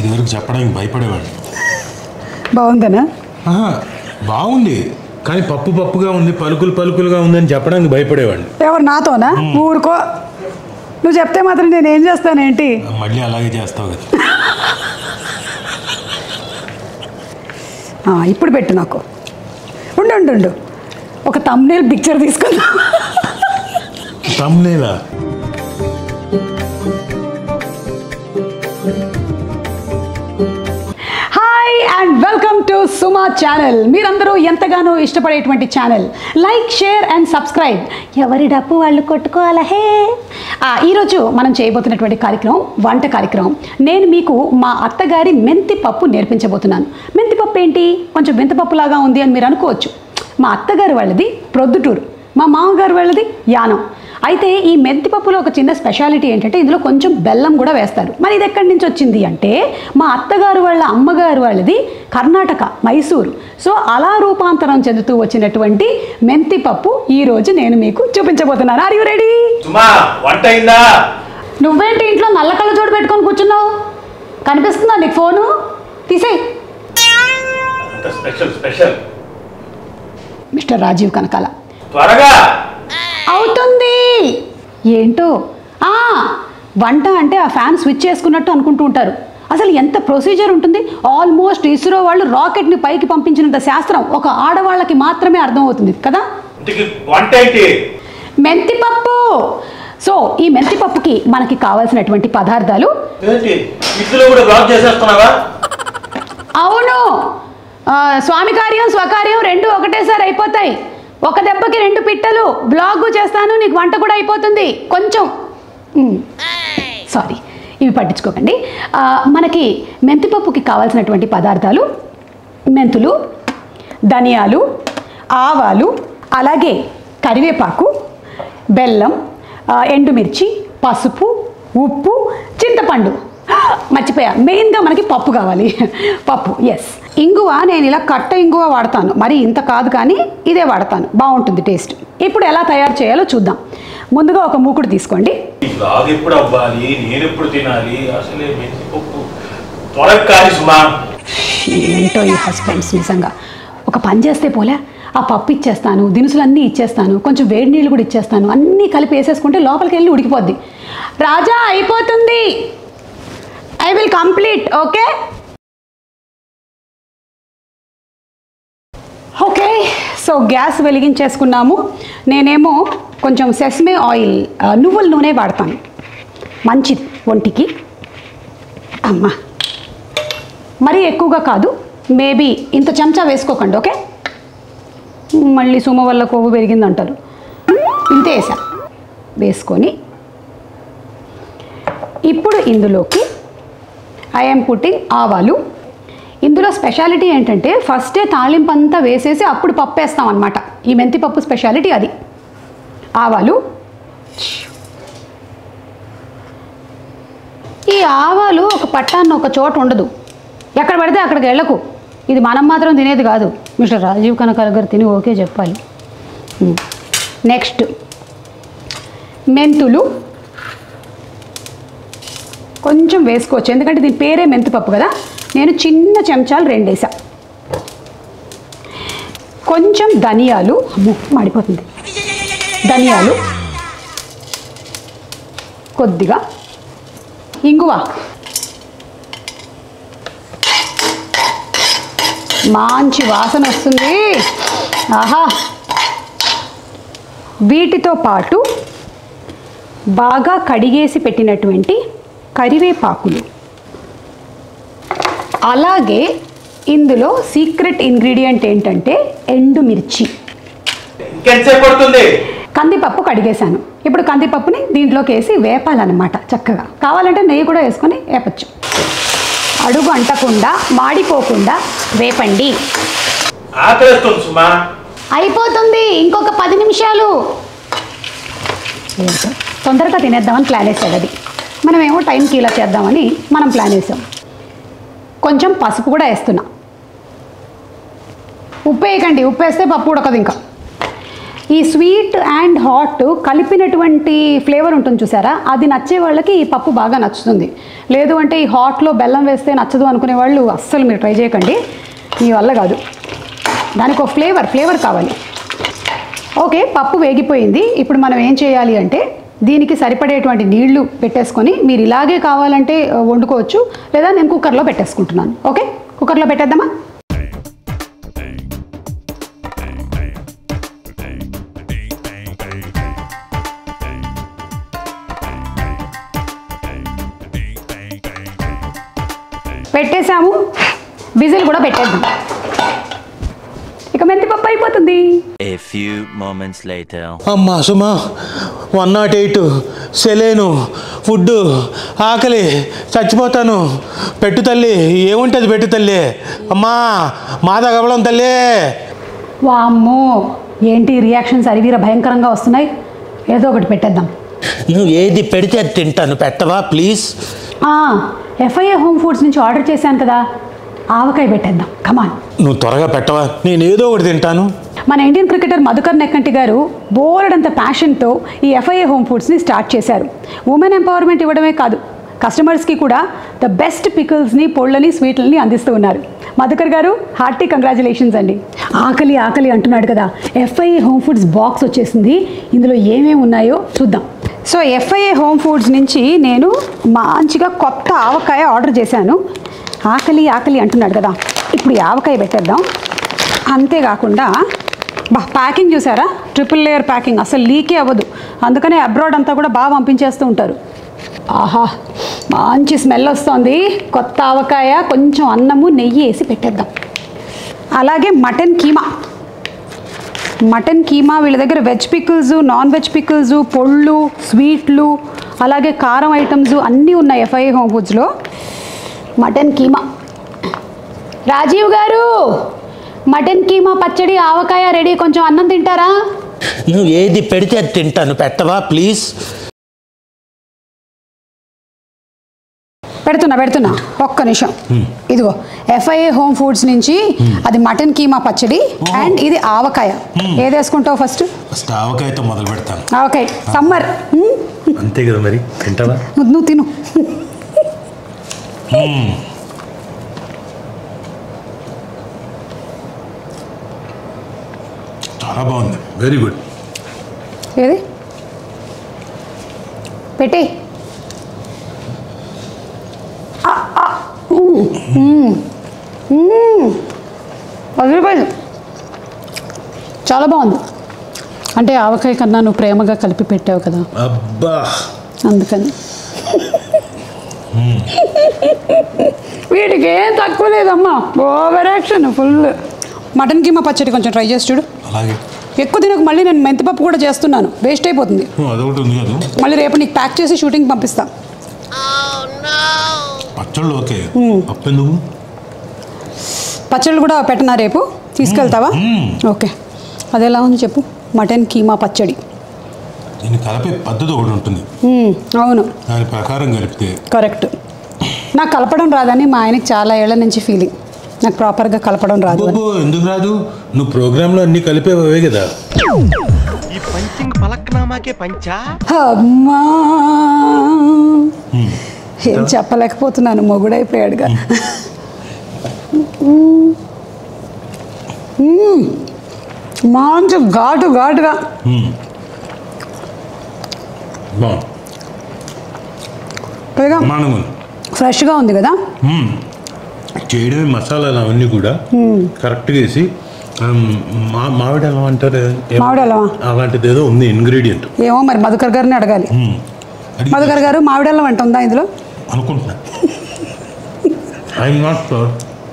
ఇదివరకు చెప్పడానికి భయపడేవాడిని బాగుందనా ఆహా, బాగుంది కానీ పప్పు పప్పుగా ఉంది పలుకులు పలుకులుగా ఉందని చెప్పడానికి భయపడేవాడిని ఎవరు నాతోనా ఊరుకో నువ్వు చెప్తే మాత్రం నేను ఏం చేస్తానేంటి మళ్ళీ అలాగే చేస్తావు కదా ఆ, ఇప్పుడు పెట్టు నాకు ఉండు ఉండు ఉండు ఒక తమ్నేల్ పిక్చర్ తీసుకుందా తమ్నేలా hi and welcome to Suma channel మీరందరూ ఎంతగానో ఇష్టపడేటువంటి channel like share and subscribe ఎవరి డప్పు వాళ్ళు కొట్టుకోవాలా హే ఆ, ఈరోజు మనం చేయబోతున్నటువంటి కార్యక్రమం వంట కార్యక్రమం నేను మీకు మా అత్తగారి మెంతి పప్పు నేర్పించబోతున్నాను మెంతి పప్పు ఏంటి కొంచెం వింతపప్పులాగా ఉంది అని మీరు అనుకోవచ్చు మా అత్తగారు వాళ్ళది ప్రొద్దుటూరు మా మామగారు వాళ్ళది యానం అయితే ఈ మెంతి పప్పులో ఒక చిన్న స్పెషాలిటీ ఏంటంటే ఇందులో కొంచెం బెల్లం కూడా వేస్తారు మరి ఇది ఎక్కడి నుంచి వచ్చింది అంటే మా అత్తగారు వాళ్ళ అమ్మగారు వాళ్ళది కర్ణాటక మైసూరు సో అలా రూపాంతరం చెందుతూ వచ్చినటువంటి మెంతి పప్పు ఈరోజు నేను మీకు చూపించబోతున్నాను ఆర్ యు రెడీ సుమా వంట అయిందా నువ్వేంటి ఇంట్లో నల్ల కళ్ళ జోడు పెట్టుకొని కూర్చున్నావు కనిపిస్తుందా నీకు ఫోను తీసేయ్ అంత special special mister Rajeev Kanakala త్వరగా అవుతుంది ఏంటో ఆ, వంట అంటే ఆ ఫ్యాన్ స్విచ్ చేసుకున్నట్టు అనుకుంటూ ఉంటారు అసలు ఎంత ప్రొసీజర్ ఉంటుంది ఆల్మోస్ట్ ఇస్రో వాళ్ళు రాకెట్ని పైకి పంపించినంత శాస్త్రం ఒక ఆడవాళ్ళకి మాత్రమే అర్థమవుతుంది కదా ఇంటికి వంట ఏంటి మెంతిపప్పు సో ఈ మెంతిపప్పుకి మనకి కావాల్సినటువంటి పదార్థాలు ఏంటి ఇడ్లీలో కూడా బ్లాక్ చేసేస్తున్నావా అవును ఆ, స్వామి కార్యం స్వకార్యం రెండు ఒకటేసారి అయిపోతాయి ఒక దెబ్బకి రెండు పిట్టలు బ్లాగు చేస్తాను నీకు వంట కూడా అయిపోతుంది కొంచెం మ్, సారీ ఇవి పట్టించుకోకండి ఆ, మనకి మెంతిపప్పుకి కావాల్సినటువంటి పదార్థాలు మెంతులు ధనియాలు ఆవాలు అలాగే కరివేపాకు బెల్లం ఆ, ఎండుమిర్చి పసుపు ఉప్పు చింతపండు మర్చిపోయా మెయిన్గా మనకి పప్పు కావాలి పప్పు ఎస్ ఇంగువ నేను ఇలా కట్ట ఇంగువ వాడతాను మరి ఇంత కాదు కానీ ఇదే వాడతాను బాగుంటుంది టేస్ట్ ఇప్పుడు ఎలా తయారు చేయాలో చూద్దాం ముందుగా ఒక మూకుడు తీసుకోండి ఈ బ్లాగ్ ఎప్పుడు అవ్వాలి నేను ఎప్పుడు తినాలి అసలే మెంతి పప్పు త్వరగా కాదు సుమా ఏంటో ఈ హస్బెండ్స్ నిజంగా ఒక పని చేస్తే పోలే ఆ పప్పు ఇచ్చేస్తాను దినుసులన్నీ ఇచ్చేస్తాను కొంచెం వేడి నీళ్ళు కూడా ఇచ్చేస్తాను అన్నీ కలిపి వేసేసుకుంటే లోపలికి వెళ్ళి ఉడికిపోద్ది రాజా అయిపోతుంది I will complete okay okay so gas వెలిగించేసుకున్నాము నేనేమో కొంచెం సెస్మే ఆయిల్ ఆ, నువ్వుల నూనె వాడతాను మంచిది ఒంటికి అమ్మా మరీ ఎక్కువగా కాదు మేబీ ఇంత చెంచా వేసుకోకండి ఓకే మళ్ళీ సుమ వల్ల కొవ్వు పెరిగింది అంటారు ఇంతే వేసా వేసుకొని ఇప్పుడు ఇందులోకి ఐఎమ్ పుట్టింగ్ ఆవాలు ఇందులో స్పెషాలిటీ ఏంటంటే ఫస్టే తాళింపు అంతా వేసేసి అప్పుడు పప్పు వేస్తాం అనమాట ఈ మెంతి పప్పు స్పెషాలిటీ అది ఆవాలు ఈ ఆవాలు ఒక పట్టాన్న ఒక చోట ఉండదు ఎక్కడ పడితే అక్కడికి వెళ్ళకు ఇది మనం మాత్రం తినేది కాదు మిస్టర్ రాజీవ్ కనకాల గారు తిని ఓకే చెప్పాలి నెక్స్ట్ మెంతులు కొంచెం వేసుకోవచ్చు ఎందుకంటే దీని పేరే మెంతిపప్పు కదా నేను చిన్న చెంచాలు రెండు వేసా కొంచెం ధనియాలు అమ్మో మాడిపోతుంది ధనియాలు కొద్దిగా ఇంగువ మంచి వాసన వస్తుంది ఆహా వీటితో పాటు బాగా కడిగేసి పెట్టినటువంటి కరివేపాకులు అలాగే ఇందులో సీక్రెట్ ఇంగ్రీడియంట్ ఏంటంటే ఎండుమిర్చి ఇంకెంతసేపు పడుతుంది కందిపప్పు కడిగేశాను ఇప్పుడు కందిపప్పుని దీంట్లోకి వేసి వేపాలన్నమాట చక్కగా కావాలంటే నెయ్యి కూడా వేసుకొని వేపచ్చు అడుగు అంటకుండా మాడిపోకుండా వేపండి ఆకలిస్తుంది సుమా అయిపోతుంది ఇంకొక పది నిమిషాలు ఏంటో, తొందరగా తినేద్దామని ప్లాన్ వేసాడు అది మనం ఏమో టైంకి ఇలా చేద్దామని మనం ప్లాన్ వేసాం కొంచెం పసుపు కూడా వేస్తున్నా ఉప్పు వేయకండి ఉప్పు వేస్తే పప్పు ఉడకదు ఇంకా ఈ స్వీట్ అండ్ హాట్ కలిపినటువంటి ఫ్లేవర్ ఉంటుంది చూసారా అది నచ్చే వాళ్ళకి ఈ పప్పు బాగా నచ్చుతుంది లేదు అంటే ఈ హాట్లో బెల్లం వేస్తే నచ్చదు అనుకునే వాళ్ళు అస్సలు మీరు ట్రై చేయకండి మీ వల్ల కాదు దానికి ఒక ఫ్లేవర్ ఫ్లేవర్ కావాలి ఓకే పప్పు వేగిపోయింది ఇప్పుడు మనం ఏం చేయాలి అంటే దీనికి సరిపడేటువంటి నీళ్లు పెట్టేసుకొని మీరు ఇలాగే కావాలంటే ఆ, వండుకోవచ్చు లేదా నేను కుక్కర్లో పెట్టేసుకుంటున్నాను ఓకే కుక్కర్లో పెట్టేద్దామా పెట్టేశాము విజిల్ కూడా పెట్టేద్దాం ఇక మెంతిపప్పు అయిపోతుంది A few moments later. అమ్మా సుమా వన్ నాట్ ఎయిట్ సెలేను ఫుడ్ ఆకలి చచ్చిపోతాను పెట్టు తల్లి ఏముంటుంది పెట్టు తల్లి అమ్మా మాద గబలం తల్లి వామ్మో ఏంటి రియాక్షన్స్ అరివీర భయంకరంగా వస్తున్నాయి ఏదో ఒకటి పెట్టేద్దాం నువ్వు ఏది పెడితే అది తింటాను పెట్టవా ప్లీజ్ ఎఫ్ఐఏ హోమ్ ఫుడ్స్ నుంచి ఆర్డర్ చేశాను కదా ఆవకాయ పెట్టేద్దాం కమాన్ నువ్వు త్వరగా పెట్టవా నేను ఏదో ఒకటి తింటాను మన ఇండియన్ క్రికెటర్ మధుకర్ నెక్కంటి గారు బోలెడంత ప్యాషన్తో ఈ ఎఫ్ఐఏ హోమ్ ఫుడ్స్ని స్టార్ట్ చేశారు ఉమెన్ ఎంపవర్మెంట్ ఇవ్వడమే కాదు కస్టమర్స్కి కూడా ద బెస్ట్ పికిల్స్ని పొళ్ళని స్వీట్లని అందిస్తూ ఉన్నారు మధుకర్ గారు హార్టీ కంగ్రాచులేషన్స్ అండి ఆకలి ఆకలి అంటున్నాడు కదా ఎఫ్ఐఏ హోమ్ ఫుడ్స్ బాక్స్ వచ్చేసింది ఇందులో ఏమేమి ఉన్నాయో చూద్దాం సో ఎఫ్ఐఏ హోమ్ ఫుడ్స్ నుంచి నేను మంచిగా కొత్త ఆవకాయ ఆర్డర్ చేశాను ఆకలి ఆకలి అంటున్నాడు కదా ఇప్పుడు ఈ ఆవకాయ పెట్టేద్దాం అంతేకాకుండా బా ప్యాకింగ్ చూసారా ట్రిపుల్ లేయర్ ప్యాకింగ్ అసలు లీకే అవ్వదు అందుకనే అబ్రాడ్ అంతా కూడా బాగా పంపించేస్తూ ఉంటారు ఆహా మంచి స్మెల్ వస్తుంది కొత్త ఆవకాయ కొంచెం అన్నము నెయ్యి వేసి పెట్టేద్దాం అలాగే మటన్ కీమా మటన్ కీమా వీళ్ళ దగ్గర veg pickles non veg pickles పొళ్ళు స్వీట్లు అలాగే కారం ఐటమ్స్ అన్నీ ఉన్నాయి ఎఫ్ఐ హోమ్ ఫుడ్స్లో మటన్ కీమా రాజీవ్ గారు మటన్ కీమా పచ్చడి ఆవకాయ రెడీ కొంచెం అన్నం తింటారా నువ్వు ఏది పెడితే అది తింటాను పెట్టవా ప్లీజ్ పెడుతున్నా పెడుతున్నా ఒక్క నిమిషం ఇదిగో ఎఫ్ఐఏ హోమ్ ఫుడ్స్ నుంచి అది మటన్ కీమా పచ్చడి అండ్ ఇది ఆవకాయ ఏది వేసుకుంటావు ఫస్ట్ ఫస్ట్ ఆవకాయతో మొదలు పెడతాను ఆవకాయ సమ్మర్ అంతే కదా మరి తింటావా నువ్వు నువ్వు తిను చాలా బాగుంది వెరీ గుడ్ ఏది పెట్టి పది రూపాయలు చాలా బాగుంది అంటే ఆవకాయ కన్నా నువ్వు ప్రేమగా కలిపి పెట్టావు కదా అబ్బా అందుకని వీడికి ఏం తక్కువ లేదమ్మా over action full mutton keema పచ్చడి కొంచెం ట్రై చేసి చూడు అలాగే ఎక్కువ తినకు మళ్ళీ నేను మెంతిపప్పు కూడా చేస్తున్నాను వేస్ట్ అయిపోతుంది అదొకటి ఉంది కదా మళ్ళీ రేపు నీకు ప్యాక్ చేసి షూటింగ్ పంపిస్తా పచ్చళ్ళు ఓకే పప్పు ఎందుకు పచ్చళ్ళు కూడా పెట్టనా రేపు తీసుకెళ్తావా మ్మ్. ఓకే అది ఎలా ఉంది చెప్పు మటన్ కీమా పచ్చడి దీన్ని కలిపే పద్ధతి ఒకటి ఉంటుంది మ్మ్, అవును దాని ప్రకారం కలిపితే కరెక్ట్ నాకు కలపడం రాదని మా ఆయనకి చాలా ఏళ్ల నుంచి ఫీలింగ్ నాకు ప్రాపర్గా కలపడం రాదు అని అబ్బో, ఎందుకు రాదు నువ్వు ప్రోగ్రాంలో అన్ని కలిపేవే కదా ఈ పంచింగ్ పలక్నామాకే పంచా అమ్మా ఏం చెప్పలేకపోతున్నాను మొగుడైపోయాడుగా మ్మ్. మంచి ఘాటు ఘాటుగా బాగుంది పైగా మానవులు ఫ్రెష్గా ఉంది కదా చేయడమే మసాలాలు అవన్నీ కూడా కరెక్ట్గా వేసి ఆ, మా మామిడి అల్లం అంటారు ఏం- మామిడి అల్లమా? అలాంటిది ఏదో ఉంది ఇంగ్రీడియంట్ ఏమో మరి మధుకర్ గారిని అడగాలి మధుకర్ గారు మామిడల్లం అంట ఉందా ఇందులో అనుకుంటున్నా ఐఎమ్ నాట్ షూర్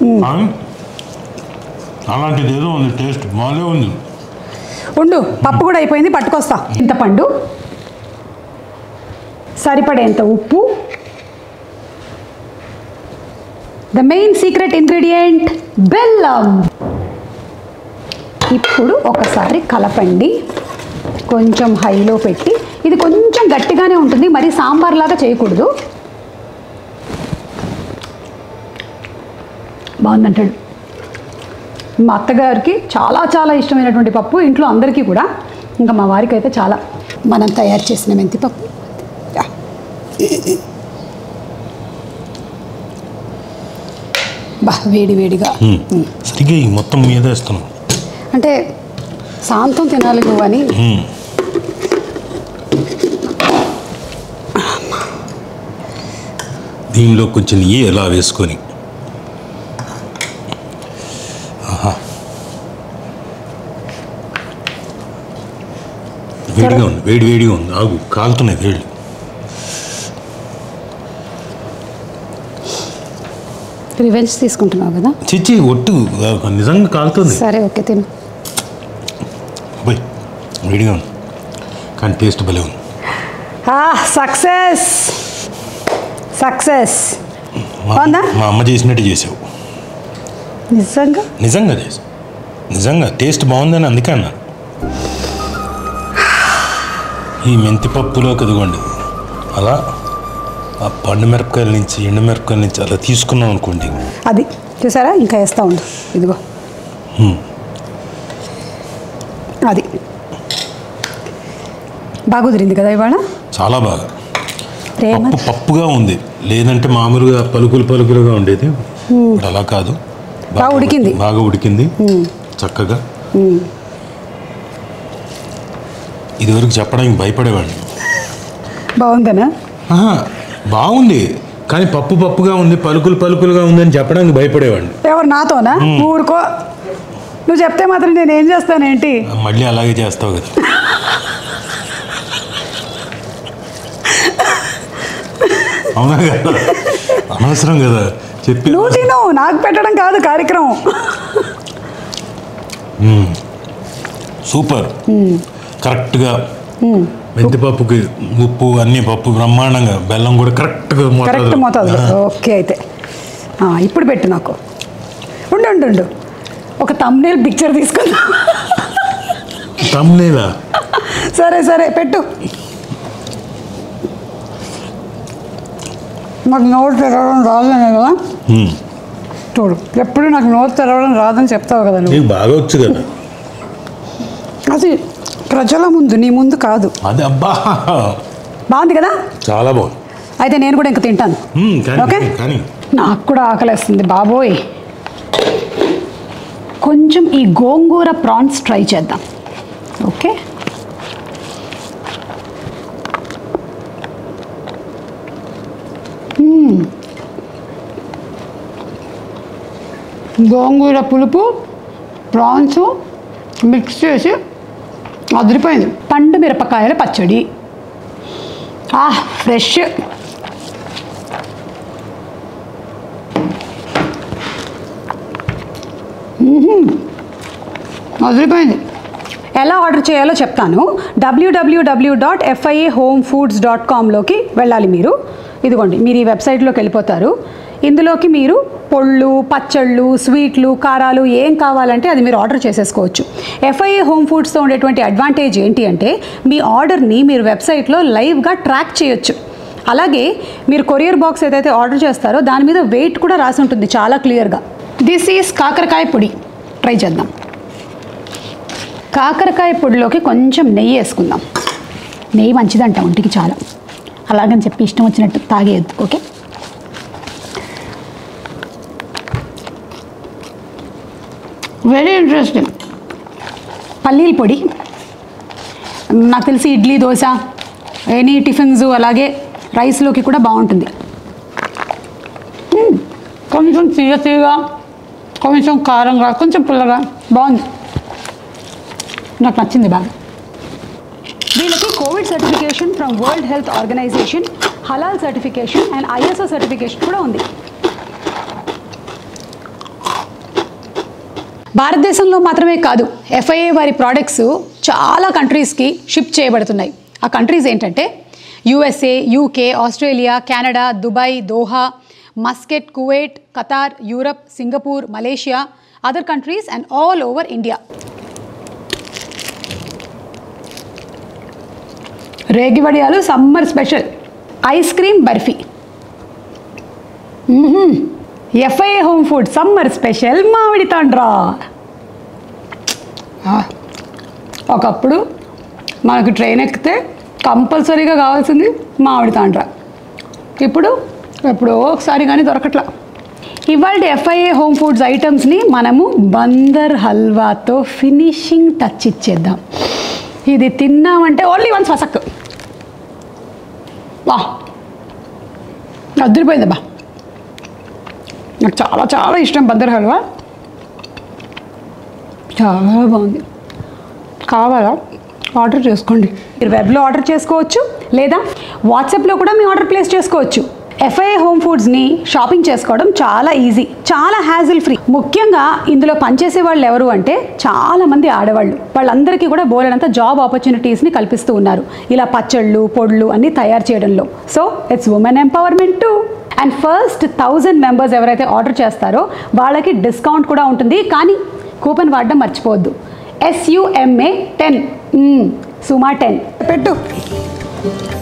అలాంటిది ఏదో ఉంది టేస్ట్ బాగానే ఉంది ఉండు పప్పు కూడా అయిపోయింది పట్టుకొస్తా ఇంత పండు సరిపడేంత ఉప్పు ద మెయిన్ సీక్రెట్ ఇంగ్రీడియంట్ బెల్లం ఇప్పుడు ఒకసారి కలపండి కొంచెం హైలో పెట్టి ఇది కొంచెం గట్టిగానే ఉంటుంది మరి సాంబార్ లాగా చేయకూడదు బాగుందంటాడు మా అత్తగారికి చాలా చాలా ఇష్టమైనటువంటి పప్పు ఇంట్లో అందరికీ కూడా ఇంకా మా వారికి అయితే చాలా మనం తయారు చేసిన మెంతిపప్పు యా. బా వేడి వేడిగా సరిగ్గా ఈ మొత్తం మీద వేస్తున్నాం అంటే సాంతం తినాలి నువ్వు అని దీనిలో కొంచెం నెయ్యి ఎలా వేసుకొని ఆహా. వేడిగా ఉంది వేడి వేడిగా ఉంది ఆగు కాలుతున్నాయి వేళ్ళు రివెంజ్ తీసుకుంటున్నావు కదా చిచ్చి ఒట్టు ఆ, నిజంగా కాలుతుంది సరే ఓకే తిను పోయి వేడిగా ఉంది కానీ టేస్ట్ భలే ఉంది సక్సెస్ సక్సెస్ మా బాగుందా? మా అమ్మ చేసినట్టు చేసావు నిజంగా నిజంగా చేసావు నిజంగా టేస్ట్ బాగుందని అందుకే అన్నా ఈ మెంతిపప్పులో కదిగోండి అలా ఆ పండు మిరపకాయల నుంచి ఎండు మిరపకాయల నుంచి అలా తీసుకున్నాం అనుకోండి అది చూసారా ఇంకా వేస్తా ఉండు ఇదిగో అది బాగా కుదిరింది కదా ఇవాళ చాలా బాగా ప్రేమ పప్పు పప్పుగా ఉంది లేదంటే మామూలుగా పలుకులు పలుకులుగా ఉండేది ఇప్పుడు అలా కాదు బాగా ఉడికింది. బాగా ఉడికింది చక్కగా ఇదివరకు చెప్పడానికి భయపడేవాడిని బాగుందనా ఆహా, బాగుంది కానీ పప్పు పప్పుగా ఉంది పలుకులు పలుకులుగా ఉందని చెప్పడానికి భయపడేవాడిని ఎవరు నాతోనా ఊరుకో నువ్వు చెప్తే మాత్రం నేను ఏం చేస్తానేంటి మళ్ళీ అలాగే చేస్తావు కదా అవునా కదా అనవసరం కదా చెప్పి నువ్వు తిను నాకు పెట్టడం కాదు కార్యక్రమం సూపర్ కరెక్ట్గా మెంతిపప్పుకి ఉప్పు అన్ని పప్పు బ్రహ్మాండంగా బెల్లం కూడా కరెక్ట్గా కరెక్ట్ మోతాదు ఓకే అయితే ఆ, ఇప్పుడు పెట్టు నాకు ఉండు ఉండు ఉండు ఒక తమ్నేల్ పిక్చర్ తీసుకుందా తమ్నేలా సరే సరే పెట్టు నాకు నోరు తెరవడం రాదనే కదా చూడు ఎప్పుడు నాకు నోరు తెరవడం రాదని చెప్తావు కదా నువ్వు నీకు బాగా వచ్చు కదా అది ప్రజల ముందు నీ ముందు కాదు అది అబ్బా బాగుంది కదా చాలా బాగుంది అయితే నేను కూడా ఇంక తింటాను మ్మ్, కానీ ఓకే కానీ నాకు కూడా ఆకలేస్తుంది బాబోయ్ కొంచెం ఈ గోంగూర ప్రాన్స్ ట్రై చేద్దాం ఓకే మ్మ్. గోంగూర పులుపు ప్రాన్స్ మిక్స్ చేసి అదిరిపోయింది పండు మిరపకాయల పచ్చడి ఆ ఫ్రెష్ అదిరిపోయింది ఎలా ఆర్డర్ చేయాలో చెప్తాను WWW dot FIA home foods dot కామ్లోకి వెళ్ళాలి మీరు ఇదిగోండి మీరు ఈ వెబ్సైట్లోకి వెళ్ళిపోతారు ఇందులోకి మీరు పొళ్ళు పచ్చళ్ళు స్వీట్లు కారాలు ఏం కావాలంటే అది మీరు ఆర్డర్ చేసేసుకోవచ్చు ఎఫ్ఐఏ హోమ్ ఫుడ్స్తో ఉండేటువంటి అడ్వాంటేజ్ ఏంటి అంటే మీ ఆర్డర్ని మీరు వెబ్సైట్లో లైవ్గా ట్రాక్ చేయొచ్చు అలాగే మీరు కొరియర్ బాక్స్ ఏదైతే ఆర్డర్ చేస్తారో దాని మీద వెయిట్ కూడా రాసి ఉంటుంది చాలా క్లియర్గా దిస్ ఈజ్ కాకరకాయ పొడి ట్రై చేద్దాం కాకరకాయ పొడిలోకి కొంచెం నెయ్యి వేసుకుందాం నెయ్యి మంచిదంట ఒంటికి చాలా అలాగని చెప్పి ఇష్టం వచ్చినట్టు తాగేయద్దు ఓకే వెరీ ఇంట్రెస్టింగ్ పల్లీల పొడి నాకు తెలిసి ఇడ్లీ దోశ ఎనీ టిఫిన్స్ అలాగే రైస్లోకి కూడా బాగుంటుంది మ్మ్. కొంచెం తీయ తీయగా కొంచెం కారంగా కొంచెం పుల్లగా బాగుంది నాకు నచ్చింది బాగా వీళ్ళకి Covid certification from world health organisation హలాల్ సర్టిఫికేషన్ అండ్ ఐఎస్ఓ సర్టిఫికేషన్ కూడా ఉంది భారతదేశంలో మాత్రమే కాదు ఎఫ్ఐఏ వారి ప్రోడక్ట్స్ చాలా కంట్రీస్కి షిప్ చేయబడుతున్నాయి ఆ కంట్రీస్ ఏంటంటే USA UK Australia Canada Dubai Doha Muscat Kuwait Qatar Europe Singapore Malaysia other countries and all over India రేగి వడియాలు summer special ice cream barfi FIA home food summer special మామిడి తాండ్రా ఆ, ఒకప్పుడు మనకు ట్రైన్ ఎక్కితే కంపల్సరీగా కావాల్సింది మామిడి తాండ్ర ఇప్పుడు ఎప్పుడో ఒకసారి కానీ దొరకట్లా ఇవాళ ఎఫ్ఐఏ హోమ్ ఫుడ్స్ ఐటమ్స్ని మనము బందర్ హల్వాతో ఫినిషింగ్ టచ్ ఇచ్చేద్దాం ఇది తిన్నామంటే ఓన్లీ వన్స్ ఫసక్ వా అదిరిపోయిందబ్బా నాకు చాలా చాలా ఇష్టం బందర్ హల్వా చాలా బాగుంది కావాలా ఆర్డర్ చేసుకోండి మీరు వెబ్లో ఆర్డర్ చేసుకోవచ్చు లేదా వాట్సాప్లో కూడా మీ ఆర్డర్ ప్లేస్ చేసుకోవచ్చు ఎఫ్ఐఏ హోమ్ ఫుడ్స్ని షాపింగ్ చేసుకోవడం చాలా ఈజీ చాలా హ్యాజిల్ ఫ్రీ ముఖ్యంగా ఇందులో పనిచేసే వాళ్ళు ఎవరు అంటే చాలా మంది ఆడవాళ్ళు వాళ్ళందరికీ కూడా బోలెడంత జాబ్ ఆపర్చునిటీస్ని కల్పిస్తూ ఉన్నారు ఇలా పచ్చళ్ళు పొడులు అన్నీ తయారు చేయడంలో so it's women empowerment too and first thousand members ఎవరైతే ఆర్డర్ చేస్తారో వాళ్ళకి డిస్కౌంట్ కూడా ఉంటుంది కానీ కూపన్ వాడడం మర్చిపోవద్దు ఎస్యుఎంఏ టెన్ సుమా టెన్ పెట్టు